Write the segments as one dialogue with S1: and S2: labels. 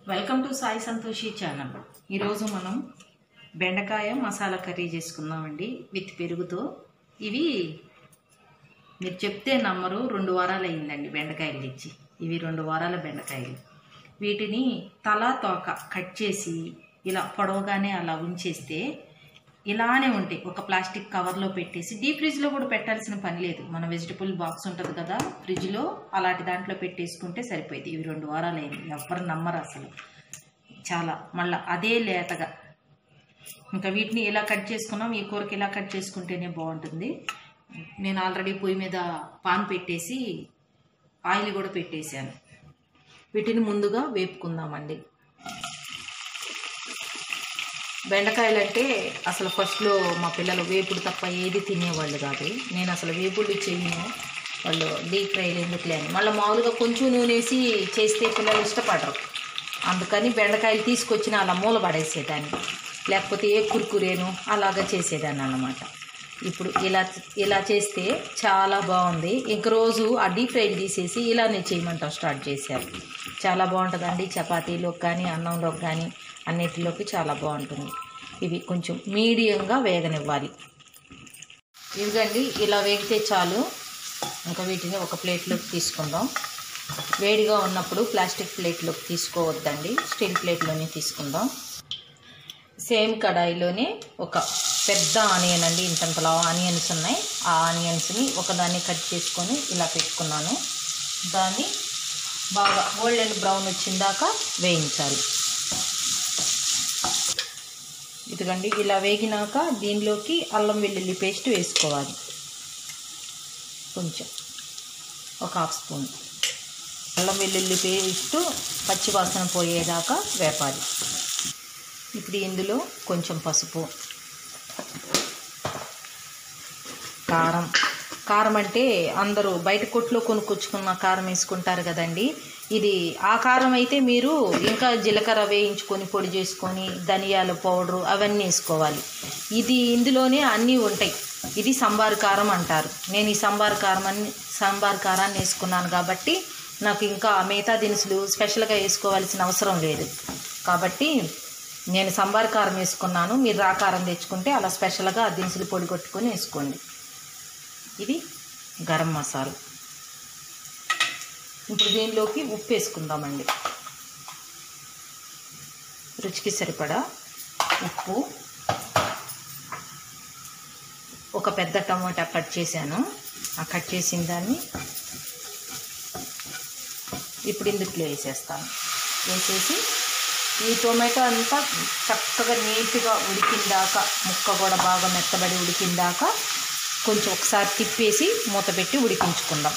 S1: welcome to Sai Santoshi channel ఈరోజు మనం బెండకాయ మసాలా కర్రీ చేసుకుందామండి విత్ పెరుగుతో ఇవి మీరు చెప్తే నమ్మరు రెండు వారాలు అయిందండి బెండకాయలు తెచ్చి ఇవి రెండు వారాల బెండకాయలు వీటిని తల తోక కట్ చేసి ఇలా పొడవుగానే అలా ఉంచేస్తే ఇలానే ఉంటాయి ఒక ప్లాస్టిక్ కవర్లో పెట్టేసి డీప్ ఫ్రిడ్జ్లో కూడా పెట్టాల్సిన పని లేదు మన వెజిటబుల్ బాక్స్ ఉంటుంది కదా ఫ్రిడ్జ్లో అలాంటి దాంట్లో పెట్టేసుకుంటే సరిపోయింది ఇవి రెండు వారాలు అయింది ఎవ్వరు నమ్మరు అసలు చాలా మళ్ళీ అదే లేతగా ఇంకా వీటిని ఇలా కట్ చేసుకున్నాం ఈ కూరకి ఇలా కట్ చేసుకుంటేనే బాగుంటుంది నేను ఆల్రెడీ పొయ్యి మీద పాన్ పెట్టేసి ఆయిల్ కూడా పెట్టేశాను వీటిని ముందుగా వేపుకుందామండి బెండకాయలు అంటే అసలు ఫస్ట్లో మా పిల్లలు వేపుడు తప్ప ఏది తినేవాళ్ళు కాదు నేను అసలు వేపుడు చేయను వాళ్ళు డీప్ ఫ్రైలు ఎందుకులే అని మళ్ళీ మామూలుగా కొంచెం నూనె వేసి చేస్తే పిల్లలు ఇష్టపడరు అందుకని బెండకాయలు తీసుకొచ్చిన అలా మూల పడేసేదాన్ని లేకపోతే ఏ కుర్కురేను అలాగా చేసేదాన్ని అన్నమాట ఇప్పుడు ఇలా ఇలా చేస్తే చాలా బాగుంది ఇంక రోజు ఆ డీప్ ఫ్రైలు తీసేసి ఇలానే చేయమంటాం స్టార్ట్ చేశారు చాలా బాగుంటుందండి చపాతీలోకి కానీ అన్నంలోకి కానీ అన్నిటిలోకి చాలా బాగుంటుంది ఇవి కొంచెం మీడియంగా వేగనివ్వాలి ఇదిగండి ఇలా వేగితే చాలు ఇంకా వీటిని ఒక ప్లేట్లోకి తీసుకుందాం వేడిగా ఉన్నప్పుడు ప్లాస్టిక్ ప్లేట్లోకి తీసుకోవద్దండి స్టీల్ ప్లేట్లోనే తీసుకుందాం సేమ్ కడాయిలోనే ఒక పెద్ద ఆనియన్ అండి ఇంతంతలా ఆనియన్స్ ఉన్నాయి ఆ ఆనియన్స్ని ఒకదాన్ని కట్ చేసుకొని ఇలా పెట్టుకున్నాను దాన్ని బాగా గోల్డెన్ బ్రౌన్ వచ్చిందాక వేయించాలి ఇదిగండి ఇలా వేగినాక దీనిలోకి అల్లం వెల్లుల్లి పేస్ట్ వేసుకోవాలి కొంచెం ఒక హాఫ్ స్పూన్ అల్లం వెల్లుల్లి పేస్ట్ పచ్చివాసన పోయేదాకా వేపాలి ఇప్పుడు ఇందులో కొంచెం పసుపు కారం కారం అంటే అందరూ బయట కొట్లో కొనుక్కొచ్చుకున్న కారం వేసుకుంటారు కదండి ఇది ఆ కారం అయితే మీరు ఇంకా జీలకర్ర వేయించుకొని పొడి చేసుకొని ధనియాల పౌడరు అవన్నీ వేసుకోవాలి ఇది ఇందులోనే అన్నీ ఉంటాయి ఇది సంబార్ కారం అంటారు నేను ఈ సంబార్ కారం అన్ని సాంబార్ కారాన్ని వేసుకున్నాను కాబట్టి నాకు ఇంకా మిగతా దినుసులు స్పెషల్గా వేసుకోవాల్సిన అవసరం లేదు కాబట్టి నేను సంబార్ కారం వేసుకున్నాను మీరు రా కారం తెచ్చుకుంటే అలా స్పెషల్గా దినుసులు పొడి కొట్టుకొని వేసుకోండి ఇది గరం మసాలా ఇప్పుడు దీనిలోకి ఉప్పు వేసుకుందామండి రుచికి సరిపడా ఉప్పు ఒక పెద్ద టమాటా కట్ చేశాను ఆ కట్ చేసిన దాన్ని ఇప్పుడు ఇందులో వేసేస్తాను వేసేసి ఈ టొమాటో అంతా చక్కగా నీట్గా ఉడికిందాక ముక్క కూడా బాగా మెత్తబడి ఉడికిందాక కొంచెం ఒకసారి తిప్పేసి మూత పెట్టి ఉడికించుకుందాం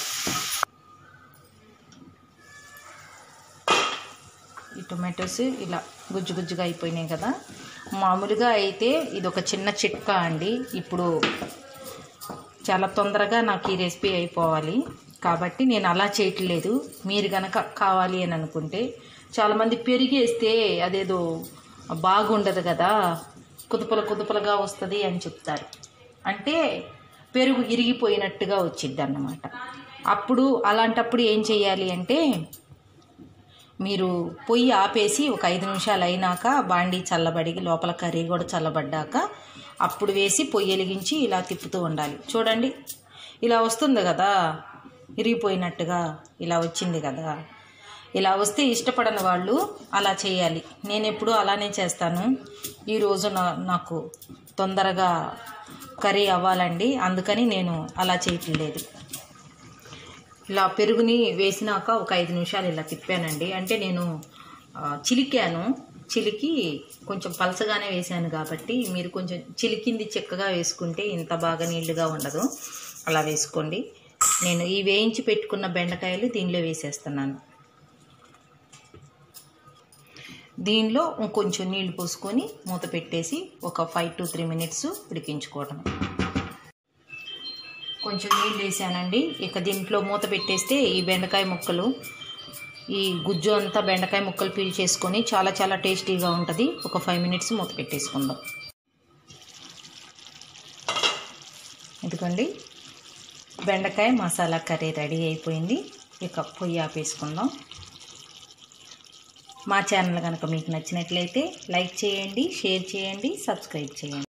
S1: ఈ టొమాటోస్ ఇలా గుజ్జు గుజ్జుగా అయిపోయినాయి కదా మామూలుగా అయితే ఇది ఒక చిన్న చిట్కా అండి ఇప్పుడు చాలా తొందరగా నాకు ఈ రెసిపీ అయిపోవాలి కాబట్టి నేను అలా చేయట్లేదు మీరు గనక కావాలి అని అనుకుంటే చాలామంది పెరిగేస్తే అదేదో బాగుండదు కదా కుదుపల కుదుపలుగా వస్తుంది అని చెప్తారు అంటే పెరుగు ఇరిగిపోయినట్టుగా వచ్చిద్ది అన్నమాట అప్పుడు అలాంటప్పుడు ఏం చేయాలి అంటే మీరు పొయ్యి ఆపేసి ఒక ఐదు నిమిషాలు అయినాక బాండీ చల్లబడి లోపల కర్రీ కూడా చల్లబడ్డాక అప్పుడు వేసి పొయ్యి వెలిగించి ఇలా తిప్పుతూ ఉండాలి చూడండి ఇలా వస్తుంది కదా ఇరిగిపోయినట్టుగా ఇలా వచ్చింది కదా ఇలా వస్తే ఇష్టపడని వాళ్ళు అలా చేయాలి నేను ఎప్పుడూ అలానే చేస్తాను ఈరోజు నా నాకు తొందరగా కర్రీ అవ్వాలండి అందుకని నేను అలా చేయట్లేదు ఇలా పెరుగుని వేసినాక ఒక ఐదు నిమిషాలు ఇలా తిప్పానండి అంటే నేను చిలికాను చిలికి కొంచెం పలసగానే వేసాను కాబట్టి మీరు కొంచెం చిలికింది చెక్కగా వేసుకుంటే ఇంత బాగా నీళ్లుగా ఉండదు అలా వేసుకోండి నేను ఈ వేయించి పెట్టుకున్న బెండకాయలు దీనిలో వేసేస్తున్నాను దీనిలో కొంచెం నీళ్లు పోసుకొని మూత పెట్టేసి ఒక ఫైవ్ టు త్రీ మినిట్స్ ఉడికించుకోవటం కొంచెం నీళ్ళు వేసానండి ఇక దీంట్లో మూత పెట్టేస్తే ఈ బెండకాయ ముక్కలు ఈ గుజ్జు అంతా బెండకాయ ముక్కలు పీల్ చేసుకొని చాలా చాలా టేస్టీగా ఉంటుంది ఒక ఫైవ్ మినిట్స్ మూత పెట్టేసుకుందాం ఎందుకండి బెండకాయ మసాలా కర్రీ రెడీ అయిపోయింది ఇక పొయ్యి ఆపేసుకుందాం మా ఛానల్ కనుక మీకు నచ్చినట్లయితే లైక్ చేయండి షేర్ చేయండి సబ్స్క్రైబ్ చేయండి